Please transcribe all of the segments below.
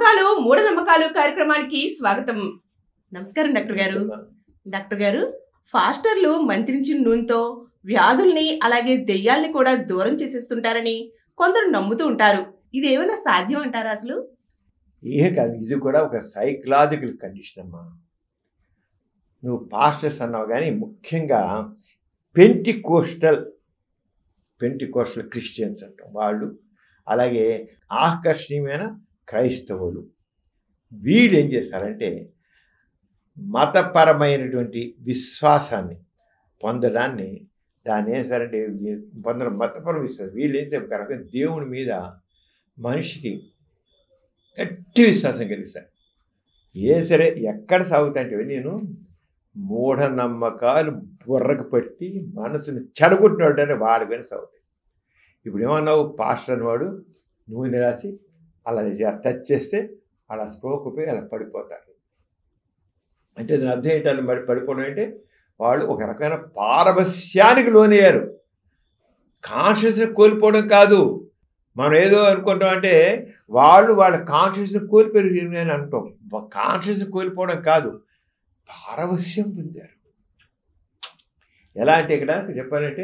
నమ్మకాలు మూఢనమ్మకాలు కార్యక్రమానికి స్వాగతం నమస్కారం డాక్టర్ గారు డాక్టర్ గారు ఫాస్టర్లు మంత్రించిన నూనెతో వ్యాధుల్ని అలాగే దెయ్యాల్ని కూడా దూరం చేసేస్తుంటారని కొందరు నమ్ముతూ ఉంటారు ఇది ఏమైనా సాధ్యం అంటారా అసలు ఏ కాదు ఇది కూడా ఒక సైకలాజికల్ కండిషన్ అమ్మా నువ్వు పాస్టర్స్ అన్నావు కానీ ముఖ్యంగా Pentecostal Pentecostal Christians అంటాం వాళ్ళు అలాగే ఆకర్షణీయమైన క్రైస్తవులు వీళ్ళు ఏం చేస్తారంటే మతపరమైనటువంటి విశ్వాసాన్ని పొందడాన్ని దాన్ని ఏం చేస్తారంటే పొందడం మతపర విశ్వాసం వీళ్ళు ఏం చేస్తారు కనుక దేవుని మీద మనిషికి గట్టి విశ్వాసం కలిగిస్తారు ఏ సరే ఎక్కడ సాగుతాంటే నేను మూఢనమ్మకాలు బుర్రకు పట్టి మనసుని చెడగొట్టినాడంటే వాడి పైన సాగుతాయి ఇప్పుడు ఏమన్నావు పాస్టర్ అనేవాడు నూనె రాసి అలా టచ్ చేస్తే అలా స్ట్రోక్ పోయి అలా పడిపోతారు అంటే దాని అర్థం ఏంటి అలా పడి పడిపోవడం అంటే వాళ్ళు ఒక రకమైన పారవస్యానికి లోనయ్యారు కాన్షియస్ని కోల్పోవడం కాదు మనం ఏదో అనుకుంటాం అంటే వాళ్ళు వాళ్ళ కాన్షియస్ని కోల్పోయారు అని అంటాం కాన్షియస్ని కోల్పోవడం కాదు పారవస్యం పొందారు ఎలా అంటే ఇక్కడ చెప్పాలంటే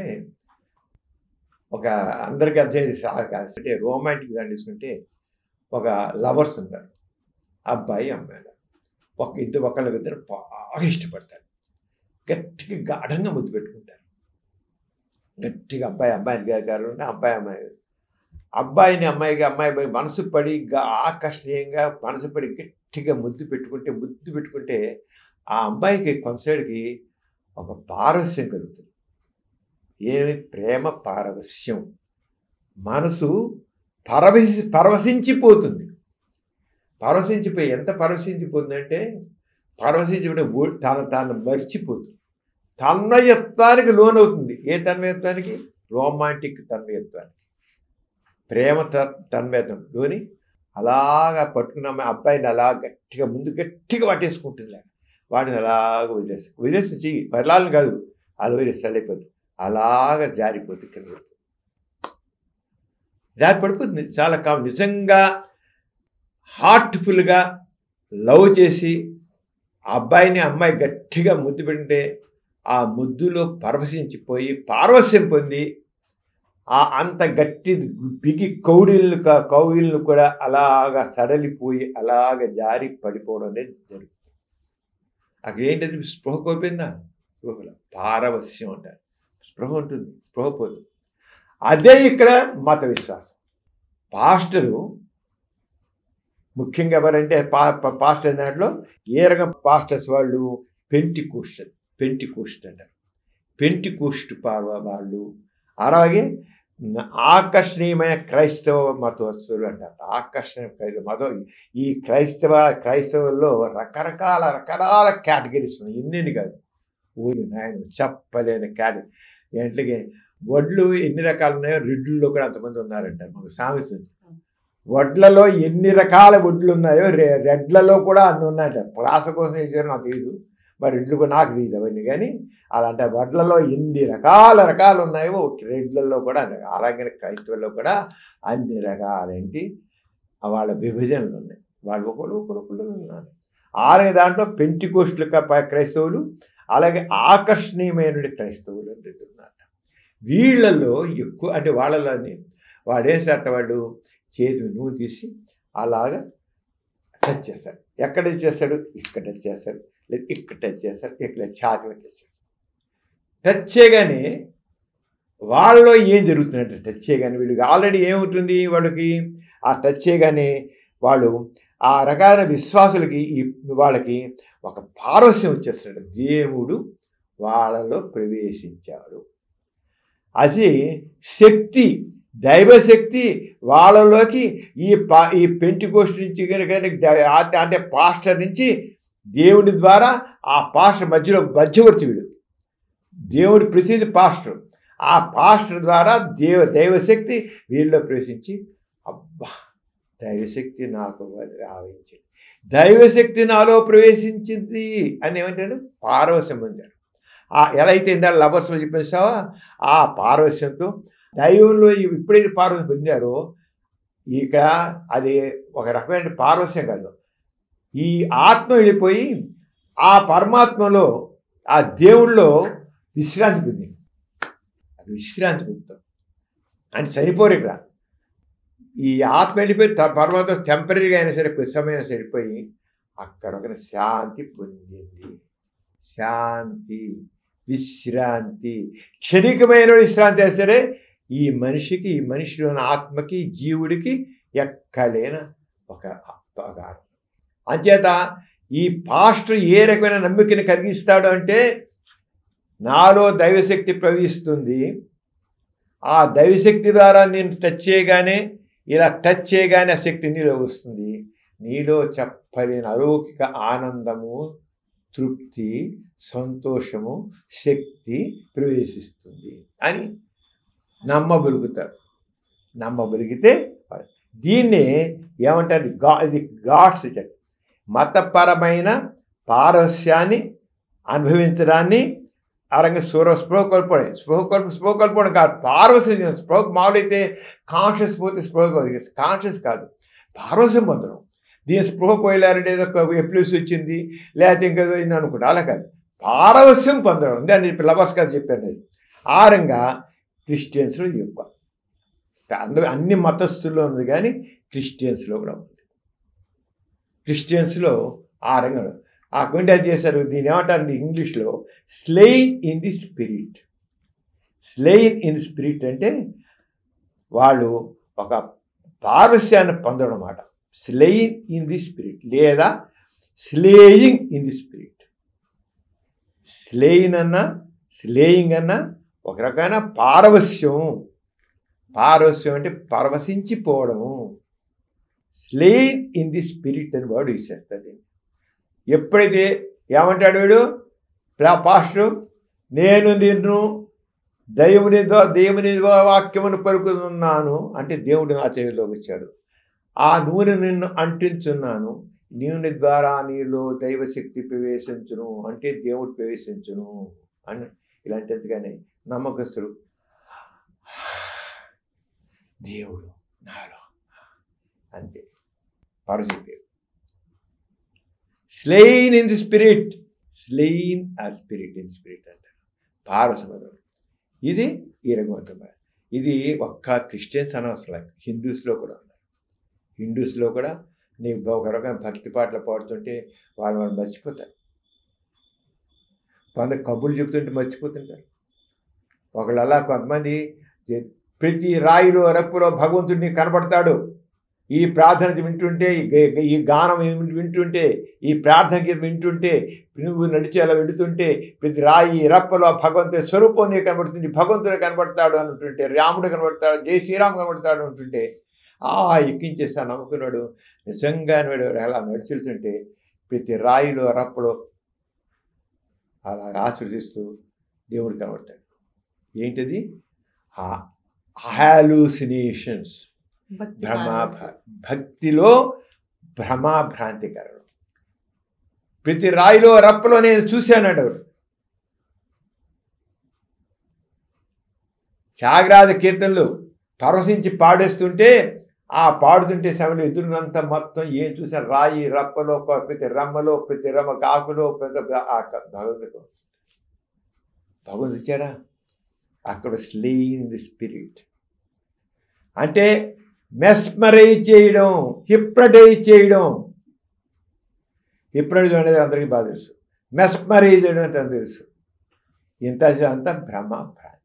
ఒక అందరికీ అర్థం అంటే రోమాంటిక్ దాన్ని తీసుకుంటే ఒక లవర్స్ ఉంటారు అబ్బాయి అమ్మాయి ఒక ఇద్దరు ఒకళ్ళకి ఇద్దరు బాగా ఇష్టపడతారు గట్టిగా గాఢంగా ముద్దు పెట్టుకుంటారు గట్టిగా అబ్బాయి అమ్మాయిని గారు అబ్బాయి అమ్మాయి అబ్బాయిని అమ్మాయికి అమ్మాయి మనసు పడి ఆకర్షణీయంగా మనసు పడి గట్టిగా ముద్దు పెట్టుకుంటే ముద్దు పెట్టుకుంటే ఆ అమ్మాయికి కొంతసేడికి ఒక పారవస్యం కలుగుతుంది ఏమి ప్రేమ పారవస్యం మనసు పరవశి పరవశించిపోతుంది పరవశించిపోయి ఎంత పరవశించిపోతుందంటే పరవశించిపోయి తన తాను మర్చిపోతుంది తన్మయత్వానికి లోనవుతుంది ఏ తన్మయత్వానికి రోమాంటిక్ తన్మయత్వానికి ప్రేమ తన్మయత్వం లోని అలాగా పట్టుకున్న అబ్బాయిని అలా గట్టిగా ముందు గట్టిగా పట్టేసుకుంటుంది వాడిని అలాగ వదిలేసి వదిలేసి చెయ్యి పర్లాలని కాదు అలా వదిలేసి అయిపోతుంది అలాగ జారిపోతుంది కింద జారి పడిపోతుంది చాలా కా నిజంగా హార్ట్ఫుల్గా లవ్ చేసి ఆ అబ్బాయిని అమ్మాయి గట్టిగా ముద్దు పెడితే ఆ ముద్దులో పరవశించిపోయి పారవశ్యం పొంది ఆ అంత గట్టి బిగి కౌడిల్ని కౌగిల్ని కూడా అలాగా సడలిపోయి అలాగ జారి పడిపోవడం అనేది జరుగుతుంది అక్కడ ఏంటది స్పృహ కోల్పోయిందా స్పృహల పారవస్యం అంటారు స్పృహ ఉంటుంది స్పృహ పోతుంది అదే ఇక్కడ మత విశ్వాసం పాస్టరు ముఖ్యంగా ఎవరంటే పా పాస్టర్ దాంట్లో ఏ రకం పాస్టర్స్ వాళ్ళు పెంటి కూస్ట్ పెంటి కూస్ట్ అంటారు పెంటి కూస్ట్ వాళ్ళు అలాగే ఆకర్షణీయమైన క్రైస్తవ మతవస్తువులు అంటారు ఆకర్షణ మతం ఈ క్రైస్తవ క్రైస్తవుల్లో రకరకాల రకరకాల కేటగిరీస్ ఉన్నాయి ఎన్నెన్ని కాదు ఊరి నాయన చెప్పలేని కేటగిరీ ఏంటంటే వడ్లు ఎన్ని రకాలు ఉన్నాయో రెడ్లలో కూడా అంతమంది ఉన్నారంటారు మాకు సామెత వడ్లలో ఎన్ని రకాల వడ్లు ఉన్నాయో రెడ్లలో కూడా అన్ని ఉన్నాయంటారు ప్రాస కోసం చేశారు నాకు తెలియదు మరి రెడ్లు కూడా నాకు తెలియదు అవన్నీ కానీ అలాంటి వడ్లలో ఎన్ని రకాల రకాలు ఉన్నాయో రెడ్లలో కూడా అలాగే క్రైస్తవుల్లో కూడా అన్ని రకాలేంటి వాళ్ళ విభజనలు ఉన్నాయి వాళ్ళు ఒకడు ఒకడు ఒకడు ఉన్నారు అలాగే దాంట్లో పెంటికోస్టులు క్రైస్తవులు అలాగే ఆకర్షణీయమైన క్రైస్తవులు ఉన్నారు వీళ్ళల్లో ఎక్కువ అంటే వాళ్ళలోని వాడేసేట వాడు చేతి నువ్వు తీసి అలాగా టచ్ చేస్తాడు ఎక్కడ చేస్తాడు ఇక్కడ టచ్ చేస్తాడు లేదు ఇక్కడ టచ్ చేస్తాడు ఇక్కడ ఛాతి చేస్తాడు టచ్ చేయగానే వాళ్ళలో ఏం జరుగుతుందంటే టచ్ చేయగానే వీళ్ళకి ఆల్రెడీ ఏమవుతుంది వాళ్ళకి ఆ టచ్ చేయగానే వాళ్ళు ఆ రకాల విశ్వాసులకి ఈ వాళ్ళకి ఒక పారవస్యం వచ్చేస్తాడు దేవుడు వాళ్ళలో ప్రవేశించాడు అది శక్తి దైవశక్తి వాళ్ళలోకి ఈ పా ఈ పెంటికోస్ట్ నుంచి కనుక అంటే పాస్టర్ నుంచి దేవుడి ద్వారా ఆ పాస్టర్ మధ్యలో మధ్యవర్తి వీడు దేవుడి ప్రసిద్ధి పాస్టర్ ఆ పాస్టర్ ద్వారా దేవ దైవశక్తి వీళ్ళలో ప్రవేశించి అబ్బా దైవశక్తి నాకు ఆవహించింది దైవశక్తి నాలో ప్రవేశించింది అని ఏమంటారు పారవశ్యం పొందారు ఆ ఎలా అయితే ఇందాక లవర్స్లో చెప్పేసావా ఆ పారవశ్యంతో దైవంలో ఎప్పుడైతే పారవశ్యం పొందారో ఇక్కడ అది ఒక రకమైన పారవస్యం కాదు ఈ ఆత్మ వెళ్ళిపోయి ఆ పరమాత్మలో ఆ దేవుళ్ళో విశ్రాంతి పొంది అది విశ్రాంతి పొందుతాం అంటే చనిపోరు ఇక్కడ ఈ ఆత్మ వెళ్ళిపోయి త- పరమాత్మ టెంపరీగా అయినా సరే కొద్ది సమయం సరిపోయి అక్కడ ఒక శాంతి పొందింది శాంతి విశ్రాంతి క్షణికమైన విశ్రాంతి అయినా సరే ఈ మనిషికి ఈ మనిషిలోని ఆత్మకి జీవుడికి ఎక్కలేన ఒక ఒక అంచేత ఈ పాస్టర్ ఏ రకమైన నమ్మికని కలిగిస్తాడు అంటే నాలో దైవశక్తి ప్రవహిస్తుంది ఆ దైవశక్తి ద్వారా నేను టచ్ చేయగానే ఇలా టచ్ చేయగానే ఆ శక్తి నీలో వస్తుంది నీలో చెప్పలేని అలౌకిక ఆనందము తృప్తి సంతోషము శక్తి ప్రవేశిస్తుంది అని నమ్మబలుగుతారు నమ్మబలిగితే దీన్ని ఏమంటారు గా ఇది గాడ్స్ మతపరమైన పారస్యాన్ని అనుభవించడాన్ని అరంగా సూర స్పృహ కోల్పోవడం స్పృహ కోల్ప స్పృహ కోల్పోవడం కాదు పారవస్యం స్పృహ మామూలైతే కాన్షియస్ పోతే స్పృహ కాన్షియస్ కాదు పారవస్యం పొందడం దీని స్పృహ పోయలేరంటే ఏదో ఒక ఎప్లూస్ వచ్చింది లేకపోతే ఇంకా ఏదో అయింది అనుకుంటా అలా కాదు పారవస్యం పొందడం దాన్ని చెప్పి లబస్ గారు చెప్పాను అది ఆ రంగా క్రిస్టియన్స్లో ఎక్కువ అందరూ అన్ని మతస్థుల్లో ఉంది కానీ క్రిస్టియన్స్లో కూడా ఉంది క్రిస్టియన్స్లో ఆ రంగం ఆ గుండె చేశారు దీని ఏమంటారు ఇంగ్లీష్లో slain in the spirit slain in the spirit అంటే వాళ్ళు ఒక పారస్యాన్ని పొందడం అన్నమాట స్లెయిన్ ఇన్ ది స్పిరిట్ లేదా slaying in the spirit slain అన్నా స్లేయింగ్ అన్నా ఒక రకమైన పారవస్యం పారవస్యం అంటే పరవశించిపోవడము స్లేయిన్ ఇన్ ది స్పిరిట్ అని వాడు ఇచ్చేస్తుంది ఎప్పుడైతే ఏమంటాడు వీడు ప్లా- పాస్టర్ నేను నిన్ను దైవుని ద్వా- దేవుని ద్వా- వాక్యమును పలుకుతున్నాను అంటే దేవుడు నా చేతిలోకి వచ్చాడు ఆ నూనె నిన్ను అంటించున్నాను నూనె ద్వారా నీలో దైవశక్తి ప్రవేశించును అంటే దేవుడు ప్రవేశించును అని ఇలాంటిదిగానే నమ్మకస్తుడు దేవుడు నాలో అంతే పరచుపేరు slain in the spirit slain or spirit in spirit అంటారు పారసమదం ఇది ఈ రకమైన ఇది ఒక్క క్రిస్టియన్స్ అనవసరం హిందూస్లో కూడా ఉన్నారు హిందూస్లో కూడా నీకు ఒక రకమైన భక్తి పాటలు పాడుతుంటే వాళ్ళు వాళ్ళు మర్చిపోతారు కొంత కబుర్లు చెప్తుంటే మర్చిపోతుంటారు ఒకళ్ళు అలా కొంతమంది చె- ప్రతి రాయిలో రప్పులో భగవంతుడు నీకు కనబడతాడు ఈ ప్రార్థన వింటుంటే ఈ గే- ఈ గానం విన్- వింటుంటే ఈ ప్రార్థన గీత వింటుంటే నువ్వు నడిచి అలా వెళుతుంటే ప్రతి రాయి రప్పలో భగవంతుడి స్వరూపం నీకు కనబడుతుంది భగవంతుడు కనబడతాడు అంటుంటే రాముడు కనబడతాడు జై శ్రీరామ్ కనబడతాడు అంటుంటే ఆ ఎక్కించేస్తా నమ్ముకున్నాడు నిజంగా వాడు అలా నడిచెళ్తుంటే ప్రతి రాయిలో రప్పలో అలా ఆశ్రదిస్తూ దేవుడు కనబడతాడు ఏంటిది హాలూసినేషన్స్ భక్తి భ్రమా పారవస్యం. భక్తిలో భ్రమాభ్రాంతికరణం ప్రతి రాయిలో రప్పలో నేను చూశానడు ఎవరు త్యాగరాజ కీర్తనలు పరవశించి పాడేస్తుంటే ఆ పాడుతుంటే సమయంలో ఎదురునంత మొత్తం ఏం చూసాను రాయి రప్పలో ఒక ప్రతి రమ్మలో ప్రతి రమ్మ కాకులో ప్రతి ఆ క- భగవంతుడు భగవంతుడు ఇచ్చారా అక్కడ స్లీన్ ది స్పిరిట్ అంటే మెస్మరైజ్ చేయడం హిప్నటైజ్ చేయడం హిప్నటైజ్ అనేది అందరికీ బాగా తెలుసు మెస్మరైజ్ చేయడం అంటే అందరికీ తెలుసు ఇంత అంతా భ్రమ భ్రాంతి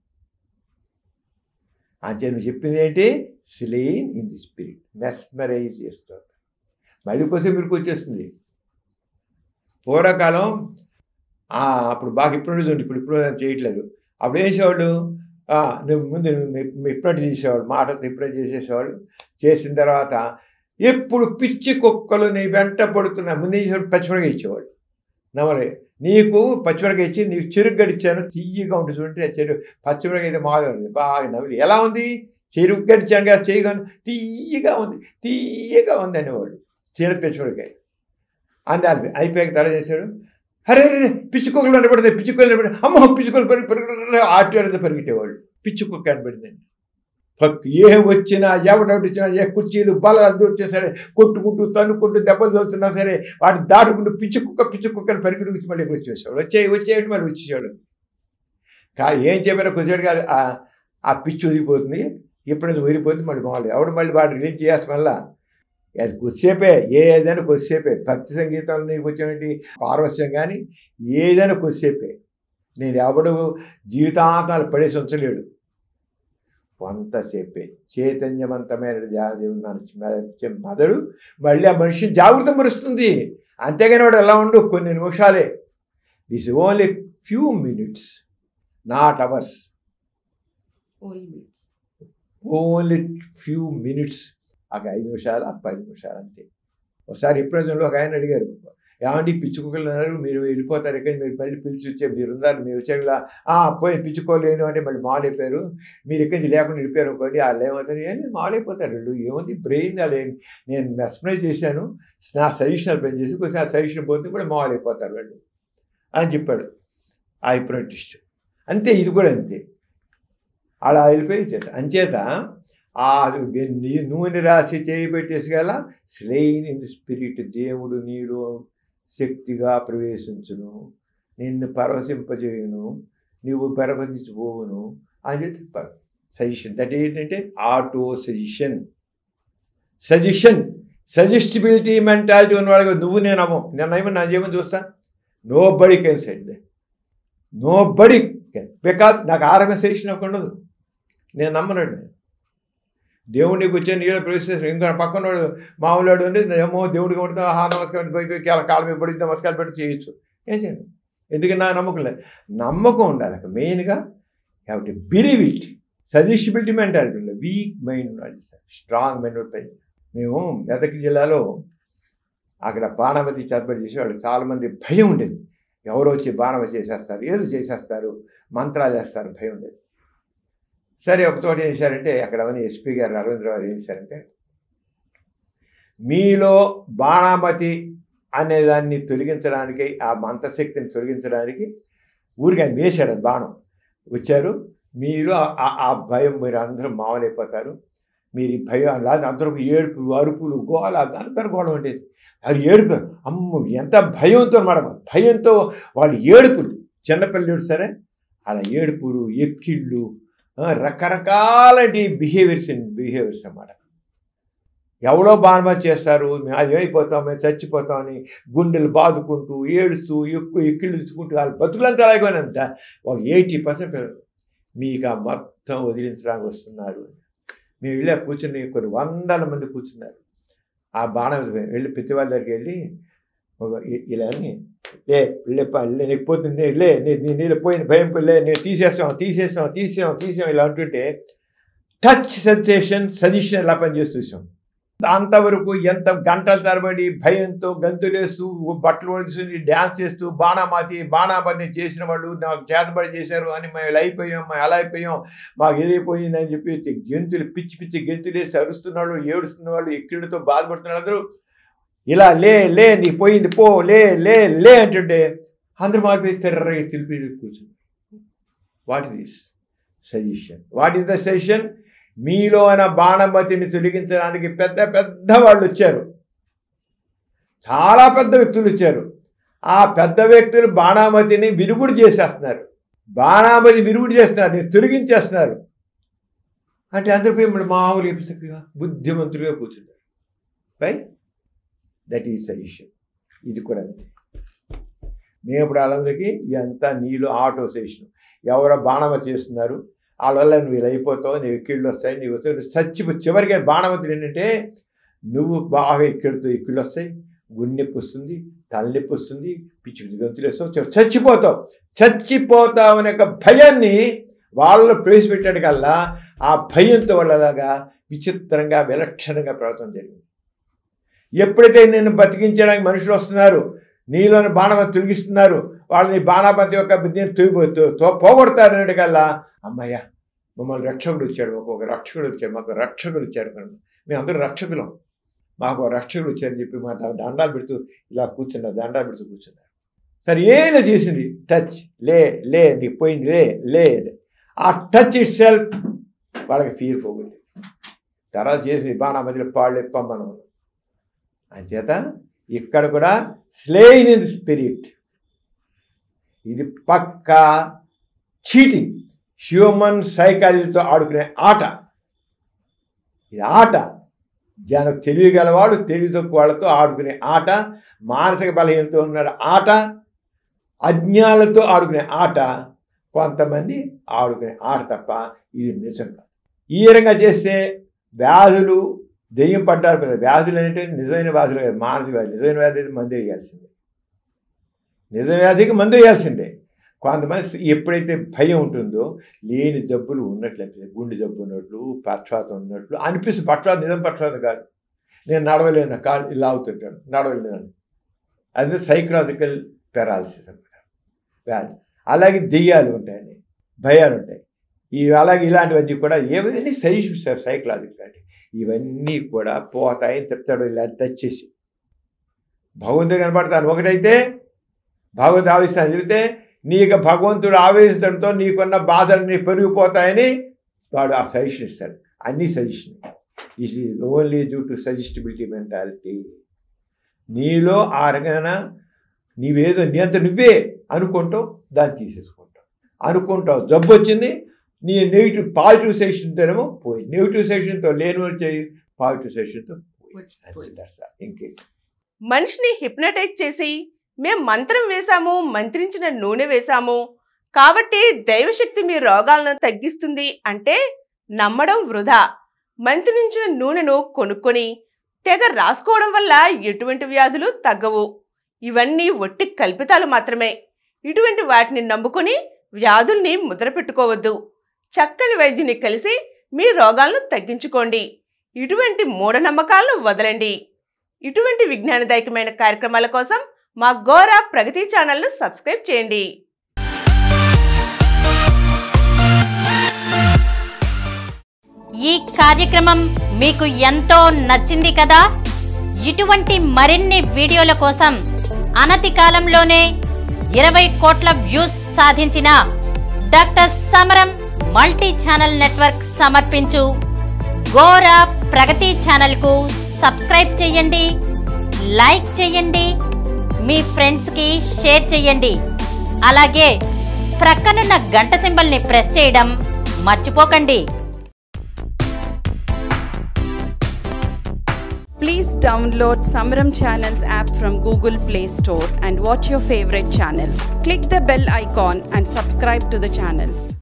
అంతే నువ్వు చెప్పింది ఏంటి slain in the spirit mesmerise చేస్తుంది మళ్ళీ కోసం మీకు వచ్చేస్తుంది పూర్వకాలం ఆ, అప్పుడు బాగా హిప్నటైజ్ ఉంది ఇప్పుడు ఇప్పుడు చేయట్లేదు అప్పుడు ఏం చేసేవాళ్ళు ఆ, నువ్వు ముందు ఇప్పుడే చేసేవాడు మాటలు ఇప్పుడే చేసేసేవాడు చేసిన తర్వాత ఎప్పుడు పిచ్చి కుక్కలు నీ వెంట పడుతున్నా ముందు ఏం చేసేవాడు పచ్చిమిరగా ఇచ్చేవాడు నమ్మలే నీకు పచ్చిమిరగా ఇచ్చి నీకు చెరుకు గడిచాను తీయగా ఉంటుంది చూడండి ఆ చెరుకు పచ్చిమిరగా అయితే బాగా ఉంది బాగా నవ్వులు ఎలా ఉంది చెరుకు గడిచాను కదా చేయగా ఉంది తీయగా ఉంది తీయగా ఉంది అనేవాడు చీడ పచ్చిమిరకాయ అందాలి అయిపోయాక తల చేశారు అరే అరే పిచ్చి కుక్కలు నిలబడితే పిచ్చి కుక్కలు నిలబడి అమ్మో పిచ్చి కుక్కలు పెరుగు పెరుగు ఆటోలతో పెరిగేవాళ్ళు పిచ్చి కుక్క కనబడిందండి పక్ ఏం వచ్చినా ఎవడొకటి వచ్చినా ఏ కుర్చీలు బలాలు దూర్చే సరే కొట్టుకుంటూ తన్నుకుంటూ దెబ్బలు చదువుతున్నా సరే వాటి దాటుకుంటూ పిచ్చి కుక్క పిచ్చి కుక్కని పరిగెడు వచ్చి మళ్ళీ వచ్చేసాడు వచ్చే వచ్చేయండి మళ్ళీ వచ్చేసాడు కానీ ఏం చెప్పారో కొద్దిసేపు కాదు ఆ- ఆ పిచ్చి వదిలిపోతుంది ఎప్పుడైనా వదిలిపోతుంది మళ్ళీ మామూలు ఎవడు మళ్ళీ వాడు రిలీజ్ చేయాల్సి మళ్ళా అది కొద్దిసేపే ఏదైనా కొద్దిసేపే భక్తి సంగీతంలో నీకు వచ్చేటువంటి పారవస్యం కానీ ఏదైనా కొద్దిసేపే నేను ఎవడు జీవితాంతాలు పడేసి ఉంచలేడు కొంతసేపే చైతన్యవంతమైన మదడు మళ్ళీ ఆ మనిషిని జాగ్రత్త పరుస్తుంది అంతేగాని వాడు ఎలా ఉండు కొన్ని నిమిషాలే this only few minutes not hours only few minutes ఒక ఐదు నిమిషాలు ఆ పది నిమిషాలు అంతే ఒకసారి ఎప్పుడైనా ఒక ఆయన అడిగారు ఏమండి పిచ్చుకోగలు ఉన్నారు మీరు వెళ్ళిపోతారు ఇక్కడ మీరు మళ్ళీ పిలిచి వచ్చే మీరు ఉన్నారు మీరు వచ్చేలా పోయి పిచ్చుకోలేను అంటే మళ్ళీ మాలైపోయారు మీరు ఇక్కడి నుంచి లేకుండా వెళ్ళిపోయారు అనుకోండి వాళ్ళు ఏమవుతారు ఏం మాలైపోతారు వీళ్ళు ఏముంది బ్రెయిన్ అలా ఏం- నేను మెస్మరైజ్ చేశాను నా సజెషన్ పని చేసి కొంచెం ఆ సజెషన్ పోతే కూడా మాలైపోతారు వాళ్ళు అని చెప్పాడు ఆ హిప్నోటిస్ట్ అంతే ఇది కూడా అంతే అలా వెళ్ళిపోయి చేస్తా అంచేత ఆ నీ- నూనె రాసి చేయి పెట్టేసి గల స్లెయిన్ ఇన్ ది స్పిరిట్ దేవుడు నీలో శక్తిగా ప్రవేశించును నిన్ను పరవశింపజేయును నీవు పరవశించిపోవును అని చెప్పి సజెషన్ దట్ ఏంటంటే auto suggestion suggestion suggestibility mentality ఉన్నవాడికి నువ్వు నేను అమ్మో నేను ఏమో నా జీవనం చూస్తా nobody can set nobody can because నాకు ఆరోగ్య సజెషన్ ఒక ఉండదు నేను నమ్మనండి దేవుడిని కూర్చొని నీళ్ళు ప్రవేశిస్తాను ఇంకా పక్కన వాడు మామూలు వాడు ఉండి ఏమో దేవుడికి కొడుతా ఆహా నమస్కారం పోయి పోయి కాళ్ళ కాళ్ళ మీద పడి నమస్కారం పెట్టి చేయొచ్చు ఏం చేయను ఎందుకని నా నమ్మకం లేదు నమ్మకం ఉండాలి మెయిన్గా have to believe it suggestibility mentality ఉండాలి వీక్ మైండ్ ఉండాలి సార్ స్ట్రాంగ్ మైండ్ పని మేము మెదక్ జిల్లాలో అక్కడ బాణమతి చేతబడి చేసి వాళ్ళు చాలామంది భయం ఉండేది ఎవరో వచ్చి బాణమ చేసేస్తారు ఏదో చేసేస్తారు మంత్రాలు చేస్తారు భయం ఉండేది సరే ఒక చోట ఏం చేశారంటే అక్కడ ఉన్న ఎస్పీ గారు అరవింద్రరావు ఏం చేశారంటే మీలో బాణామతి అనే దాన్ని తొలగించడానికి ఆ మంత్రశక్తిని తొలగించడానికి ఊరికి ఆయన వేశాడు ఆ బాణం వచ్చారు మీరు ఆ- ఆ- ఆ భయం మీరు అందరూ మామూలైపోతారు మీరు ఈ భయం అలా అందరూ ఏడుపులు అరుపులు గోల గందరగోళం ఉండేది అది ఏడుపు అమ్మ ఎంత భయంతో మాట భయంతో వాళ్ళు ఏడుపులు చిన్నపిల్లలు ఏడుస్తారే అలా ఏడుపులు ఎక్కిళ్ళు ఆ, రకరకాలటి బిహేవియర్స్ బిహేవియర్స్ అన్నమాట ఎవడో బాణమతి చేస్తారు మేము అది అయిపోతాం మేము చచ్చిపోతామని గుండెలు బాదుకుంటూ ఏడుస్తూ ఎక్కువ ఎక్కిళ్ళు ఇచ్చుకుంటూ వాళ్ళు బతుకులంతా అలాగేనంత ఒక ఎయిటీ పర్సెంట్ మీకు ఆ మొత్తం వదిలించడానికి వస్తున్నారు మేము వెళ్ళి ఆ కూర్చుని కొన్ని వందల మంది కూర్చున్నారు ఆ బాణం వెళ్ళి ప్రతి వాళ్ళ దగ్గరికి వెళ్ళి ఒక ఇ- ఇలా అని లే లే పా, లే నీకు పోతుంది లే నీ నీ నీళ్ళు పోయిన భయం పోయి, లే నేను తీసేస్తాం తీసేస్తాం తీసేసాం తీసాం ఇలా అంటుంటే టచ్ సెన్సేషన్ సజెషన్ ఎలా పనిచేసి చూసాం అంతవరకు ఎంత గంటల తరబడి భయంతో గంతులేస్తూ బట్టలు వడిచుని డ్యాన్స్ చేస్తూ బాణామాతి బాణామతి చేసిన వాళ్ళు నాకు చేతబడి చేశారు అని మేము ఇలా అయిపోయాం మేము అలా అయిపోయాం మాకు ఏదైపోయింది అని చెప్పి గెంతులు పిచ్చి పిచ్చి గెంతులు వేసి అరుస్తున్న వాళ్ళు ఏడుస్తున్న వాళ్ళు ఎక్కిళ్ళతో బాధపడుతున్న అందరూ ఇలా లే లే నీకు పోయింది పో లే లే లే అంటుంటే అందరూ మారిపోయి తెర్రగా తెలిపి కూర్చుంది what is this suggestion what is the suggestion మీలో అయిన బాణమతిని తొలగించడానికి పెద్ద పెద్ద వాళ్ళు వచ్చారు చాలా పెద్ద వ్యక్తులు వచ్చారు ఆ పెద్ద వ్యక్తులు బాణామతిని విరుగుడు చేసేస్తున్నారు బాణామతి విరుగుడు చేస్తున్నారు నేను తొలగించేస్తున్నారు అంటే అందరూ పోయి మరి మామూలుగా చక్కగా బుద్ధిమంతులుగా కూర్చున్నారు బై దట్ ఈజ్ సజెషన్ ఇది కూడా అంతే మేము ఇప్పుడు వాళ్ళందరికీ ఇదంతా నీళ్ళు ఆటో సజెషన్ ఎవరో బాణమతి చేస్తున్నారు వాళ్ళ వల్ల నువ్వు ఇలా అయిపోతావు నీవు ఎక్కిళ్ళు వస్తాయి నీవు వస్తాయి నువ్వు చచ్చి చివరికి బాణమతులు ఏంటంటే నువ్వు బాగా ఎక్కిళ్ళతో ఎక్కిళ్ళు వస్తాయి గుండె నొప్పి వస్తుంది తలనొప్పి వస్తుంది పిచ్చి పిచ్చి గంతులు వేస్తావు చివరికి చచ్చిపోతావు చచ్చిపోతావు అనే ఒక భయాన్ని వాళ్ళలో ప్రవేశపెట్టాడు కల్లా ఆ భయంతో వాళ్ళలాగా విచిత్రంగా విలక్షణంగా ప్రవర్తన జరిగింది ఎప్పుడైతే నిన్ను బతికించడానికి మనుషులు వస్తున్నారు నీలోని బాణమతి తొలగిస్తున్నారు వాళ్ళని బాణాపతి యొక్క బుద్ధిని తొలి- తో- తో- పోగొడతారు అన్నట్టు కల్లా అమ్మయ్య మమ్మల్ని రక్షకుడు వచ్చాడు మాకు ఒక రక్షకుడు వచ్చాడు మాకు రక్షకుడు వచ్చారు కనుక మేము అందరూ రక్షకులం మాకు ఒక రక్షకుడు వచ్చారని చెప్పి మా ద- దండాలు పెడుతూ ఇలా కూర్చున్నారు దండాలు పెడుతూ కూర్చున్నారు సరే ఏదో చేసింది టచ్ లే లే నీకు పోయింది లే లే ఆ టచ్ ఇట్ సెల్ఫ్ వాళ్ళకి ఫీర్ పోగుంది తర్వాత చేసి బాణా మధ్యలో పాళ్ళు ఇప్పమ్మను అంచేత ఇక్కడ కూడా స్లేయిన్ ఇన్ స్పిరిట్ ఇది పక్కా చీటింగ్ హ్యూమన్ సైకాలజీతో ఆడుకునే ఆట ఇది ఆట జన తెలియగలవాడు తెలివి తక్కువ వాళ్ళతో ఆడుకునే ఆట మానసిక బలహీనతో ఉన్న ఆట అజ్ఞానులతో ఆడుకునే ఆట కొంతమంది ఆడుకునే ఆట తప్ప ఇది నిజం కాదు ఈ విధంగా చేస్తే వ్యాధులు దెయ్యం పడ్డారు కదా వ్యాధులు అంటే నిజమైన వ్యాధులు కాదు మానసిక వ్యాధి నిజమైన వ్యాధి అయితే మందు వేయాల్సిందే నిజ వ్యాధికి మందు వేయాల్సిందే కొంతమంది ఎప్పుడైతే భయం ఉంటుందో లేని జబ్బులు ఉన్నట్లు అనిపిస్తుంది గుండె జబ్బు ఉన్నట్లు పక్షవాతం ఉన్నట్లు అనిపిస్తుంది పక్షవాతం నిజం పక్షవాతం కాదు నేను నడవలేను నా కాలు ఇలా అవుతుంటాను నడవలేను అది సైకలాజికల్ పెరాలసిస్ అనమాట వ్యాధి అలాగే దెయ్యాలు ఉంటాయని భయాలు ఉంటాయి ఇవి అలాగే ఇలాంటివన్నీ కూడా ఏవన్నీ సజెషన్స్ సైకలాజికల్ అంటే ఇవన్నీ కూడా పోతాయని చెప్తాడు ఇలా తెచ్చేసి భగవంతుడు కనపడతాను ఒకటైతే భగవంతుడు ఆవేశాన్ని చెబితే నీకు భగవంతుడు ఆవేశించడంతో నీకున్న బాధలన్నీ పెరిగిపోతాయని వాడు ఆ సజెషన్ ఇస్తాడు అన్ని suggestion it is only due to suggestibility mentality నీలో ఆ రకమైన నీవేదో నీ అంత నువ్వే అనుకుంటావు దాన్ని తీసేసుకుంటావు అనుకుంటావు జబ్బు వచ్చింది నీ నెగిటివ్ పాజిటివ్ సెషన్తోనేమో పోయి నెగిటివ్ సెషన్తో లేని వచ్చే పాజిటివ్ సెషన్తో పోయి ఇంకే మనిషిని హిప్నటైజ్ చేసి మేం మంత్రం వేశాము మంత్రించిన నూనె వేశాము కాబట్టి దైవశక్తి మీ రోగాలను తగ్గిస్తుంది అంటే నమ్మడం వృధా మంత్రించిన నూనెను కొనుక్కొని తెగ రాసుకోవడం వల్ల ఎటువంటి వ్యాధులు తగ్గవు ఇవన్నీ ఒట్టి కల్పితాలు మాత్రమే ఇటువంటి వాటిని నమ్ముకొని వ్యాధుల్ని ముద్ర పెట్టుకోవద్దు చక్కని వైద్యుని కలిసి మీ రోగాలను తగ్గించుకోండి ఇటువంటి మూఢనమ్మకాలను వదలండి ఇటువంటి విజ్ఞానదాయకమైన కార్యక్రమాల కోసం మా గోరా ప్రగతి ఛానల్ను సబ్స్క్రైబ్ చేయండి ఈ కార్యక్రమం మీకు ఎంతో నచ్చింది కదా ఇటువంటి మరిన్ని వీడియోల కోసం అనతి కాలంలోనే ఇరవై కోట్ల వ్యూస్ సాధించిన డాక్టర్ సమరం మల్టీ ఛానల్ నెట్వర్క్ సమర్పించు గోరా ప్రగతి ఛానల్కు సబ్స్క్రైబ్ చేయండి లైక్ చేయండి మీ ఫ్రెండ్స్కి షేర్ చేయండి అలాగే ప్రక్కనున్న గంట సింబల్ని ప్రెస్ చేయడం మర్చిపోకండి Please download Samram Channels app from Google Play Store and watch your favorite channels. Click the bell icon and subscribe to the channels.